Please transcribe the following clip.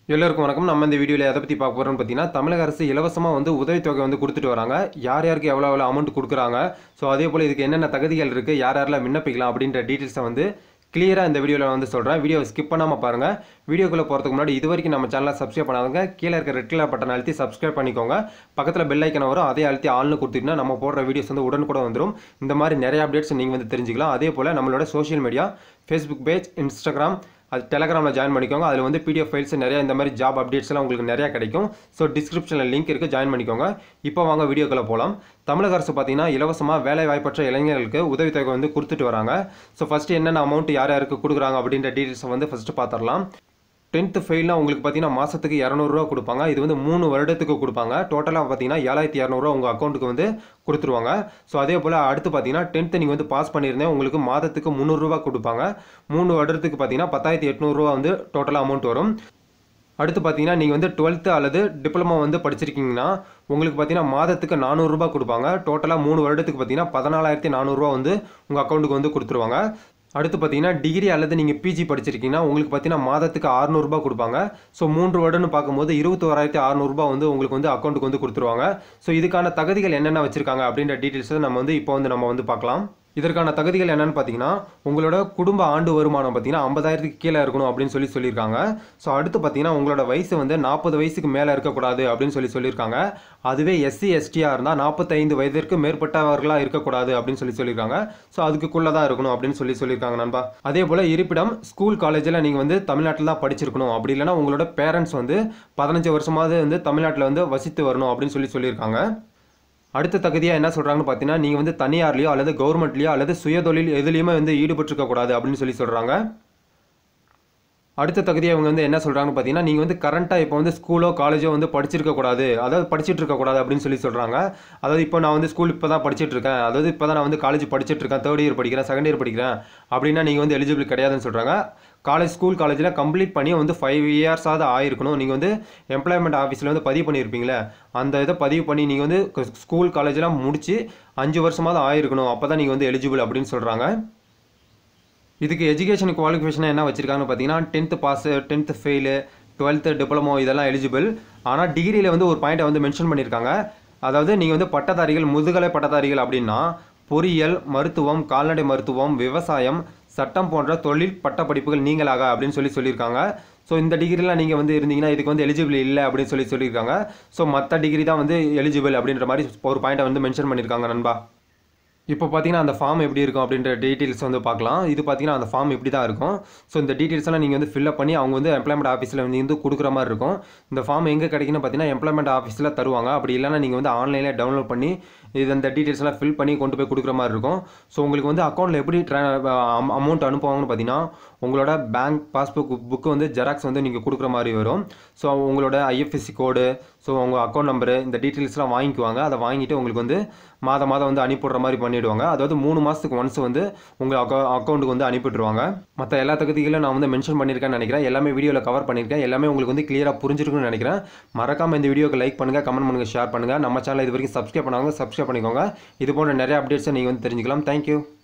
எல்லோருக்கும் வணக்கம் நம்ம இந்த வீடியோவில் எதை பற்றி பார்க்க போகிறோம்னு பார்த்தீங்கன்னா தமிழக அரசு இலவசமாக வந்து உதவித்தொகை வந்து கொடுத்துட்டு வராங்க யார் யாருக்கு எவ்வளோ எவ்வளோ அமௌண்ட் கொடுக்குறாங்க ஸோ அதே போல் இதுக்கு என்னென்ன தகுதிகள் இருக்குது யார் யாரெல்லாம் விண்ணப்பிக்கலாம் அப்படின்ற டீட்டெயில்ஸை வந்து கிளியராக இந்த வீடியோவில் வந்து சொல்கிறேன் வீடியோ ஸ்கிப் பண்ணாமல் பாருங்கள் வீடியோக்குள்ளே போகிறதுக்கு முன்னாடி இது வரைக்கும் நம்ம சேனலை சப்ஸ்கிரைப் பண்ணாதவங்க கீழே இருக்க ரெட் கலர் பட்டன் அழுத்தி சப்ஸ்கிரைப் பண்ணிக்கோங்க பக்கத்தில் பெல் ஐக்கன் வரும் அதே அழுத்தி ஆள்னு கொடுத்துட்டீங்கன்னா நம்ம போடுற வீடியோஸ் வந்து உடனுக்குடன் வந்துடும் இந்த மாதிரி நிறைய அப்டேட்ஸ் நீங்கள் வந்து தெரிஞ்சுக்கலாம் அதே போல் நம்மளோட social media Facebook page Instagram அது டெலகிராமில் ஜாயின் பண்ணிக்கோங்க அதில் வந்து பிடிஎஃப் ஃபைல்ஸ் நிறைய இந்த மாதிரி ஜாப் அப்டேட்ஸ்லாம் உங்களுக்கு நிறையா கிடைக்கும் ஸோ டிஸ்கிரிப்ஷனில் லிங்க் இருக்குது ஜாயின் பண்ணிக்கோங்க இப்போ வாங்க வீடியோக்குள்ளே போகலாம் தமிழக அரசு பார்த்தீங்கன்னா இலவசமாக வேலை வாய்ப்பற்ற இளைஞர்களுக்கு உதவித்தொகை வந்து கொடுத்துட்டு வராங்க ஸோ ஃபஸ்ட்டு என்னென்ன அமௌண்ட் யார் யாருக்கு கொடுக்குறாங்க அப்படின்ற டீட்டெயில்ஸை வந்து ஃபஸ்ட்டு பார்த்துடலாம் டென்த்து ஃபெயில்னா உங்களுக்கு பார்த்தீங்கன்னா மாதத்துக்கு இரநூறுவா கொடுப்பாங்க இது வந்து மூணு வருடத்துக்கு கொடுப்பாங்க டோட்டலாக பார்த்தீங்கன்னா ஏழாயிரத்தி இரநூறுவா உங்கள் அக்கௌண்ட்டுக்கு வந்து கொடுத்துருவாங்க ஸோ அதே போல் அடுத்து பார்த்தீங்கன்னா டென்த்து நீங்கள் வந்து பாஸ் பண்ணியிருந்தேன் உங்களுக்கு மாதத்துக்கு முந்நூறுரூவா கொடுப்பாங்க மூணு வருடத்துக்கு பார்த்தீங்கன்னா பத்தாயிரத்தி எட்நூறுரூவா வந்து டோட்டலாக அமௌண்ட் வரும் அடுத்து பார்த்தீங்கன்னா நீங்கள் வந்து டுவெல்த்து அல்லது டிப்ளமோ வந்து படிச்சிருக்கீங்கன்னா உங்களுக்கு பார்த்தீங்கன்னா மாதத்துக்கு நானூறுரூபா கொடுப்பாங்க டோட்டலாக மூணு வருடத்துக்கு பார்த்தீங்கன்னா பதினாலாயிரத்தி நானூறுரூவா வந்து உங்கள் அக்கௌண்ட்டுக்கு வந்து கொடுத்துருவாங்க அடுத்து பார்த்தீங்கன்னா டிகிரி அல்லது நீங்கள் பிஜி படிச்சிருக்கீங்கன்னா உங்களுக்கு பார்த்தீங்கன்னா மாதத்துக்கு அறுநூறுபா கொடுப்பாங்க ஸோ மூன்று வருடம்னு பார்க்கும்போது இருபத்தோராயிரத்தி அறுநூறுபா வந்து உங்களுக்கு வந்து அக்கௌண்ட்டுக்கு வந்து கொடுத்துருவாங்க ஸோ இதுக்கான தகுதிகள் என்னென்ன வச்சிருக்காங்க அப்படின்ற டீட்டெயில்ஸை நம்ம வந்து இப்போ வந்து நம்ம வந்து பார்க்கலாம் இதற்கான தகுதிகள் என்னன்னு பார்த்தீங்கன்னா உங்களோட குடும்ப ஆண்டு வருமானம் பார்த்தீங்கன்னா ஐம்பதாயிரத்துக்கு கீழே இருக்கணும் அப்படின்னு சொல்லி சொல்லியிருக்காங்க ஸோ அடுத்து பார்த்தீங்கன்னா உங்களோட வயசு வந்து நாற்பது வயசுக்கு மேலே இருக்கக்கூடாது அப்படின்னு சொல்லி சொல்லியிருக்காங்க அதுவே எஸ்சி எஸ்டியாக இருந்தால் நாற்பத்தைந்து வயதிற்கு மேற்பட்டவர்களாக இருக்கக்கூடாது அப்படின்னு சொல்லி சொல்லியிருக்காங்க ஸோ அதுக்குள்ளே தான் இருக்கணும் அப்படின்னு சொல்லி சொல்லியிருக்காங்க நண்பா அதே போல் இருப்பிடம் ஸ்கூல் காலேஜில் நீங்கள் வந்து தமிழ்நாட்டில் தான் படிச்சிருக்கணும் அப்படி இல்லைன்னா உங்களோட பேரண்ட்ஸ் வந்து பதினஞ்சு வருஷமாவது வந்து தமிழ்நாட்டில் வந்து வசித்து வரணும் அப்படின்னு சொல்லி சொல்லியிருக்காங்க அடுத்த தகுதியாக என்ன சொல்கிறாங்கன்னு பார்த்தீங்கன்னா நீங்கள் வந்து தனியார்லையோ அல்லது கவர்மெண்ட்லையோ அல்லது சுயதொழில் எதுலேயுமே வந்து ஈடுபட்டிருக்க கூடாது அப்படின்னு சொல்லி சொல்கிறாங்க அடுத்த தகுதியை அவங்க வந்து என்ன சொல்கிறாங்கன்னு பார்த்தீங்கன்னா நீங்கள் வந்து கரண்ட்டாக இப்போ வந்து ஸ்கூலோ காலேஜோ வந்து படிச்சிருக்க கூடாது அதாவது படிச்சுட்டு இருக்கக்கூடாது அப்படின்னு சொல்லி சொல்கிறாங்க அதாவது இப்போ நான் வந்து ஸ்கூல் இப்போ தான் படிச்சுட்டு இருக்கேன் அதாவது இப்போ தான் நான் வந்து காலேஜ் படிச்சுட்டு இருக்கேன் தேர்ட் இயர் படிக்கிறேன் செகண்ட் இயர் படிக்கிறேன் அப்படின்னா நீங்கள் வந்து எலிஜிபிள் கிடையாதுன்னு சொல்கிறாங்க காலேஜ் ஸ்கூல் காலேஜில் கம்ப்ளீட் பண்ணி வந்து ஃபைவ் இயர்ஸாவது ஆயிருக்கணும் நீங்கள் வந்து எம்ப்ளாய்மெண்ட் ஆஃபீஸில் வந்து பதிவு பண்ணியிருப்பீங்களே அந்த இதை பதிவு பண்ணி நீங்கள் வந்து ஸ்கூல் காலேஜெலாம் முடிச்சு அஞ்சு வருஷமாவது ஆயிருக்கணும் அப்போ தான் நீங்கள் வந்து எலிஜிபிள் அப்படின்னு சொல்கிறாங்க இதுக்கு எஜுகேஷன் குவாலிஃபிகேஷன் என்ன வச்சிருக்காங்கன்னு பார்த்தீங்கன்னா tenth pass tenth fail twelfth diploma இதெல்லாம் எலிஜிபிள் ஆனால் டிகிரியில் வந்து ஒரு பாயிண்ட்டை வந்து மென்ஷன் பண்ணியிருக்காங்க அதாவது நீங்கள் வந்து பட்டதாரிகள் முதுகலை பட்டதாரிகள் அப்படின்னா பொறியியல் மருத்துவம் கால்நடை மருத்துவம் விவசாயம் சட்டம் போன்ற தொழில் பட்ட படிப்புகள் நீங்களாக அப்படின்னு சொல்லி சொல்லியிருக்காங்க ஸோ இந்த டிகிரிலாம் நீங்கள் வந்து இருந்தீங்கன்னா இதுக்கு வந்து எலிஜிபிள் இல்லை அப்படின்னு சொல்லி சொல்லியிருக்காங்க ஸோ மற்ற டிகிரி தான் வந்து எலிஜிபிள் அப்படின்ற மாதிரி ஒரு பாயிண்ட்டை வந்து மென்ஷன் பண்ணியிருக்காங்க நண்பா இப்போ பார்த்தீங்கன்னா அந்த ஃபார்ம் எப்படி இருக்கும் அப்படின்ற டீட்டெயில்ஸ் வந்து பார்க்கலாம் இது பார்த்தீங்கன்னா அந்த ஃபார்ம் இப்படி தான் இருக்கும் ஸோ இந்த டீட்டெயில்ஸ் எல்லாம் நீங்கள் வந்து ஃபில்அப் பண்ணி அவங்க வந்து எம்ப்ளாய்மெண்ட் ஆஃபீஸில் வந்து வந்து கொடுக்குற மாதிரி இருக்கும் இந்த ஃபார்ம் எங்கே கிடைக்குன்னு பார்த்தீங்கன்னா எம்ப்ளாய்மெண்ட் ஆஃபீஸில் தருவாங்க அப்படி இல்லைன்னா நீங்கள் வந்து ஆன்லைனில் டவுன்லோட் பண்ணி இது அந்த டீட்டெயில்ஸ் எல்லாம் ஃபில் பண்ணி கொண்டு போய் கொடுக்குற மாதிரி இருக்கும் ஸோ உங்களுக்கு வந்து அக்கௌண்ட்டில் எப்படி ட்ரா அமௌண்ட் அனுப்புவாங்கன்னு பார்த்தீங்கன்னா உங்களோட பேங்க் பாஸ்புக் புக்கு வந்து ஜெராக்ஸ் வந்து நீங்கள் கொடுக்குற மாதிரி வரும் ஸோ உங்களோட ஐஎஃப்எஸ்சி கோடு ஸோ உங்கள் அக்கௌண்ட் நம்பரு இந்த டீட்டெயில்ஸ்லாம் வாங்கிக்குவாங்க அதை வாங்கிட்டு உங்களுக்கு வந்து மாதம் மாதம் வந்து அனுப்பிவிடுற மாதிரி பண்ணிவிடுவாங்க அதாவது மூணு மாதத்துக்கு ஒன்ஸ் வந்து உங்கள் அக்கௌ அக்கௌண்ட்டுக்கு வந்து அனுப்பிவிட்ருவாங்க மற்ற எல்லா தகுதிகளும் நான் வந்து மென்ஷன் பண்ணியிருக்கேன்னு நினைக்கிறேன் எல்லாமே வீடியோவில் கவர் பண்ணியிருக்கேன் எல்லாமே உங்களுக்கு வந்து கிளியராக புரிஞ்சிருக்குன்னு நினைக்கிறேன் மறக்காமல் இந்த வீடியோக்கு லைக் பண்ணுங்கள் கமெண்ட் பண்ணுங்கள் ஷேர் பண்ணுங்கள் நம்ம சேனல் இது வரைக்கும் சப்ஸ்கிரைப் பண்ணாங்க சப்ஸ்கிரைப் பண்ணிக்கோங்க இது போன்ற நிறைய அப்டேட்ஸை நீங்கள் வந்து தெரிஞ்சுக்கலாம் தேங்க்யூ